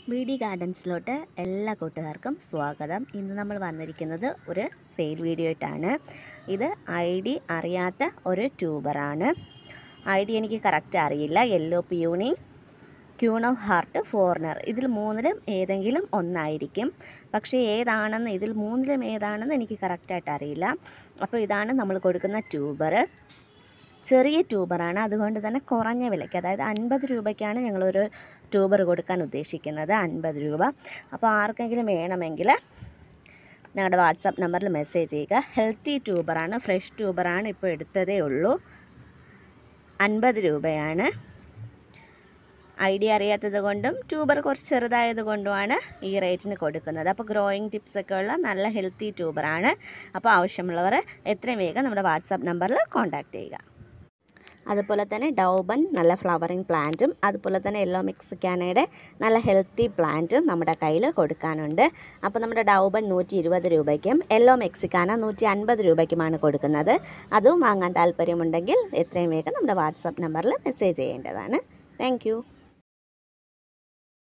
B D ഗാർഡൻസിലോട്ട് എല്ലാ കൂട്ടുകാർക്കും സ്വാഗതം ഇന്ന് നമ്മൾ വന്നിരിക്കുന്നത് ഒരു സെയിൽ വീഡിയോ ആയിട്ടാണ് ഇത് ഐ ഡി അറിയാത്ത ഒരു ട്യൂബറാണ് ഐ ഡി എനിക്ക് കറക്റ്റ് അറിയില്ല yellow peony queen of heart foreigner ഇതിൽ മൂന്നിലും ഏതെങ്കിലും ഒന്നായിരിക്കും പക്ഷേ ഏതാണെന്ന് ഇതിൽ മൂന്നിലും ഏതാണെന്ന് എനിക്ക് കറക്റ്റായിട്ട് അറിയില്ല അപ്പോൾ ഇതാണ് നമ്മൾ കൊടുക്കുന്ന ട്യൂബർ ചെറിയ ട്യൂബറാണ് അതുകൊണ്ട് തന്നെ കുറഞ്ഞ വിലയ്ക്ക് അതായത് അൻപത് രൂപയ്ക്കാണ് ഞങ്ങളൊരു ട്യൂബർ കൊടുക്കാൻ ഉദ്ദേശിക്കുന്നത് അൻപത് രൂപ അപ്പോൾ ആർക്കെങ്കിലും വേണമെങ്കിൽ ഞങ്ങളുടെ വാട്സാപ്പ് നമ്പറിൽ മെസ്സേജ് ചെയ്യുക ഹെൽത്തി ട്യൂബറാണ് ഫ്രഷ് ട്യൂബറാണ് ഇപ്പോൾ എടുത്തതേ ഉള്ളൂ അൻപത് രൂപയാണ് ഐഡിയ അറിയാത്തത് കൊണ്ടും ട്യൂബർ കുറച്ച് ചെറുതായത് കൊണ്ടുമാണ് ഈ റേറ്റിന് കൊടുക്കുന്നത് അപ്പോൾ ഗ്രോയിങ് ടിപ്സ് ഒക്കെ ഉള്ള നല്ല ഹെൽത്തി ട്യൂബറാണ് അപ്പോൾ ആവശ്യമുള്ളവർ എത്രയും വേഗം നമ്മുടെ വാട്സാപ്പ് നമ്പറിൽ കോൺടാക്റ്റ് ചെയ്യുക അതുപോലെ തന്നെ ഡൗബൻ നല്ല ഫ്ലവറിങ് പ്ലാന്റും അതുപോലെ തന്നെ യെല്ലോ മിക്സിക്കാനയുടെ നല്ല ഹെൽത്തി പ്ലാന്റും നമ്മുടെ കയ്യിൽ കൊടുക്കാനുണ്ട് അപ്പോൾ നമ്മുടെ ഡൗബൻ നൂറ്റി ഇരുപത് രൂപയ്ക്കും യെല്ലോ മെക്സിക്കാന നൂറ്റി അൻപത് രൂപയ്ക്കുമാണ് കൊടുക്കുന്നത് അതും വാങ്ങാൻ താല്പര്യമുണ്ടെങ്കിൽ എത്രയും വേഗം നമ്മുടെ വാട്സാപ്പ് നമ്പറിൽ മെസ്സേജ് ചെയ്യേണ്ടതാണ് താങ്ക്